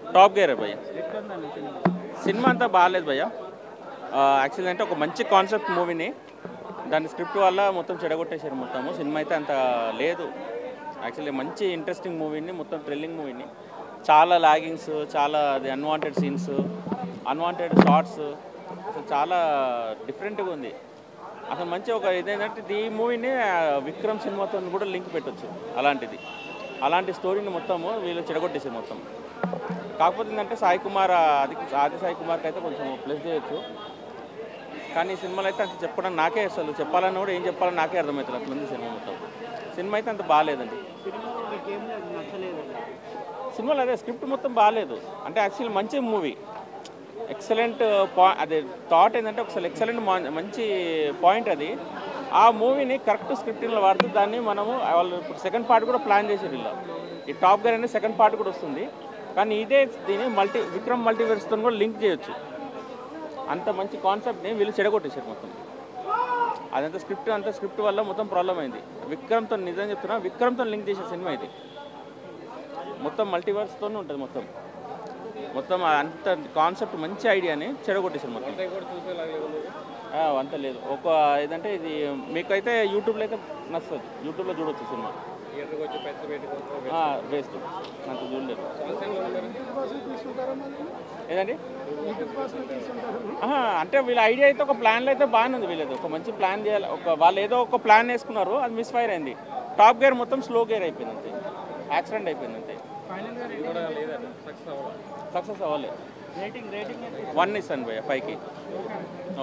top gear భయ్య cinema అంతా బాగాలేదు భయ్య యాక్చువల్లీ అంటే ఒక మంచి కాన్సెప్ట్ మూవీని దాని స్క్రిప్ట్ వల్ల మొత్తం చెడగొట్టేశారు మొత్తము సినిమా అయితే అంత లేదు యాక్చువల్లీ మంచి ఇంట్రెస్టింగ్ మూవీని మొత్తం థ్రిల్లింగ్ మూవీని చాలా లాగింగ్స్ చాలా అది అన్వాంటెడ్ సీన్స్ అన్వాంటెడ్ షార్ట్స్ అసలు చాలా డిఫరెంట్గా ఉంది అసలు మంచి ఒక ఇదేంటంటే ఈ మూవీని ఆ, విక్రమ్ సినిమాతో కూడా లింక్ పెట్టొచ్చు అలాంటిది అలాంటి స్టోరీని మొత్తము వీళ్ళు చెడగొట్టేసారు మొత్తం కాకపోతే ఏంటంటే సాయి కుమార్ అది ఆది సాయి కుమార్కి అయితే కొంచెం ప్లస్ చేయొచ్చు కానీ ఈ సినిమాలో అయితే అంత చెప్పడం నాకే అసలు చెప్పాలన్నా కూడా ఏం చెప్పాలో నాకే అర్థమవుతుంది అట్లుంది సినిమా మొత్తం సినిమా అయితే అంత బాగాలేదండి సినిమాలో అదే స్క్రిప్ట్ మొత్తం బాగాలేదు అంటే యాక్చువల్లీ మంచి మూవీ ఎక్సలెంట్ పా అదే థాట్ ఏంటంటే ఒకసారి ఎక్సలెంట్ మంచి పాయింట్ అది ఆ మూవీని కరెక్ట్ స్క్రిప్టింగ్లో వాడుతూ దాన్ని మనము వాళ్ళు ఇప్పుడు సెకండ్ పార్ట్ కూడా ప్లాన్ చేసారు ఇలా ఈ టాప్ గర్ అనేది సెకండ్ పార్ట్ కూడా వస్తుంది కానీ ఇదే దీన్ని మల్టీ విక్రమ్ మల్టీవర్స్తో కూడా లింక్ చేయొచ్చు అంత మంచి కాన్సెప్ట్ని వీళ్ళు చెడగొట్టేశారు మొత్తం అదంతా స్క్రిప్ట్ అంతా స్క్రిప్ట్ వల్ల మొత్తం ప్రాబ్లం అయింది విక్రమ్తో నిజం చెప్తున్నా విక్రమ్తో లింక్ చేసే సినిమా ఇది మొత్తం మల్టీవర్స్తోనే ఉంటుంది మొత్తం మొత్తం అంత కాన్సెప్ట్ మంచి ఐడియాని చెడగొట్టేశారు మొత్తం ఆ, అంత లేదు ఒక ఏదంటే ఇది మీకైతే యూట్యూబ్లో అయితే నచ్చుతుంది యూట్యూబ్లో చూడొచ్చు సినిమా వేస్ట్ అంత చూడలేదు ఏదండి ఆహా, అంటే వీళ్ళ ఐడియా అయితే ఒక ప్లాన్లో అయితే బాగానే ఉంది వీళ్ళది ఒక మంచి ప్లాన్ చేయాలి ఒక వాళ్ళు ఏదో ఒక ప్లాన్ వేసుకున్నారు అది మిస్ ఫైర్ అయింది టాప్ గేర్ మొత్తం స్లో గేర్ అయిపోయింది అంతే యాక్సిడెంట్ అయిపోయింది అంతే సక్సెస్ అవ్వలేదు వన్ ఇస్తాను భయ్య ఫైవ్కి